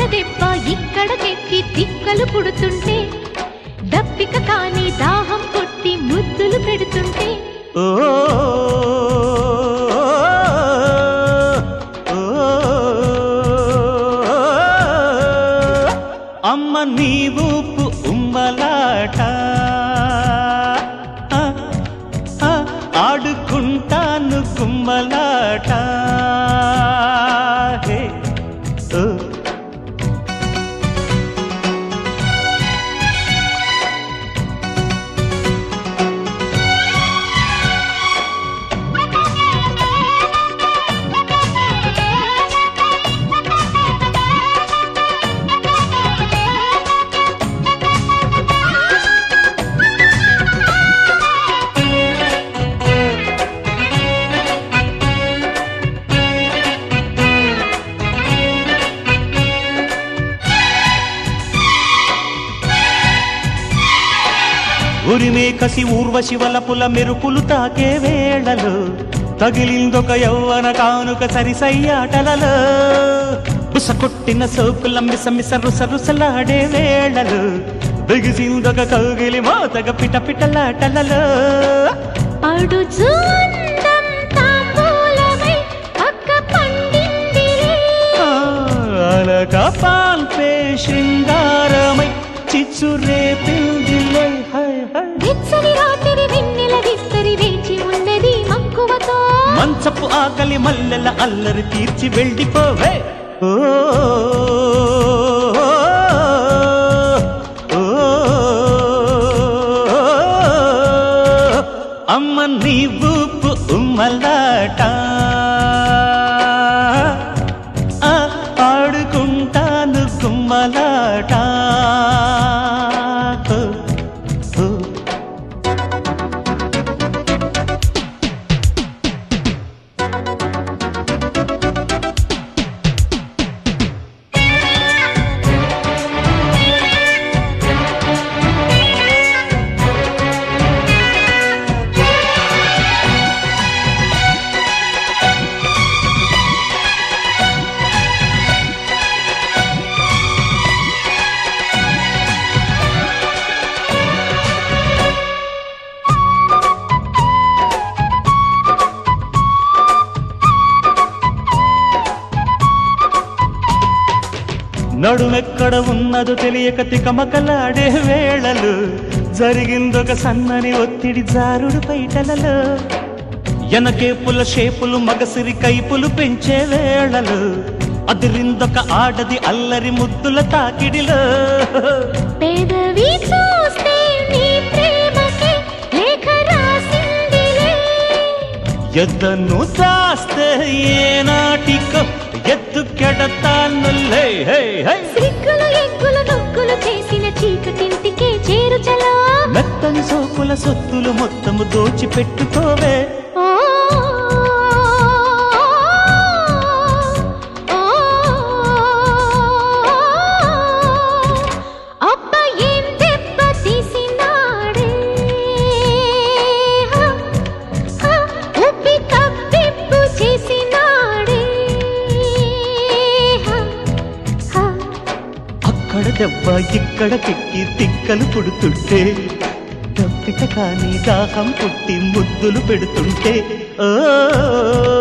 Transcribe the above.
దెబ్బ ఇక్కడకెక్కి తిక్కలు పుడుతుంటే దప్పిక కాని దాహం కొట్టి ముద్దులు పెడుతుంటే ఓ ఓ, అమ్మ నీ ఊపు ఉమ్మలాట ఆ, ఆ, ఆడుకుంటాను గుమ్మలాట హే, ఓ. ఉరిమే కసి ఊర్వశి వలపుల మెరుపులు తాకే వేళలు తగిలిందొక యవ్వన కానుక సరిసయ్యాటలలో బుస కొట్టిన సోకుల మిస మిస రుస రుసలాడే వేళలు బిగిసిందొక కౌగిలి మోతగ పిట పిటలాటలలో పడుచు అందం తాంబూలమై పక్క పండిందిలే ఆ, అలక పాల్పే శృంగారమై చిచ్చు రేపిందిలే హై హై వెచ్చని రాత్రి వెన్నెల విస్తరి వేచి ఉన్నది మక్కువతో మంచపు ఆకలి మల్లెల అల్లరి తీర్చి వెళ్ళిపోవే ఓ ఓ, అమ్మ నీ ఊపు ఉమ్మలాట ఆ, ఆడుకుంటాను గుమ్మలాట ఓ, ఓ. నడుమెక్కడ ఉన్నదో తెలియక తికమకలాడే వేళలు జరిగిందొక సన్నని ఒత్తిడి జారుడు పైటలలో ఎనకేపుల షేపులు మగసిరి కైపులు పెంచే వేళలు అదిరిందొక ఆడది అల్లరి ముద్దుల తాకిడిలో పెదవి చూస్తే నీ ప్రేమకి లేఖ రాసిందిలే ఎద్దను దాస్తే ఏనాటికో ఎత్తు కెడతానులే హే హై సిగ్గులు ఎగ్గులు నొక్కులు చేసిన చీకటింటికే చేరుచలా మెత్తని సోకుల సొత్తులు మొత్తము దోచి పెట్టుకోవే ఓ, ఓ, అబ్బ ఏం దెబ్బ తీసినాడే హ, హ, ఉబ్బి తప్పిప్పు చేసినాడే హ, హ. అక్కడ దెబ్బ ఇక్కడ కెక్కి తిక్కలు పుడుతుంటే దప్పిక కాని దాహం పుట్టి ముద్దులు పెడుతుంటే ఓ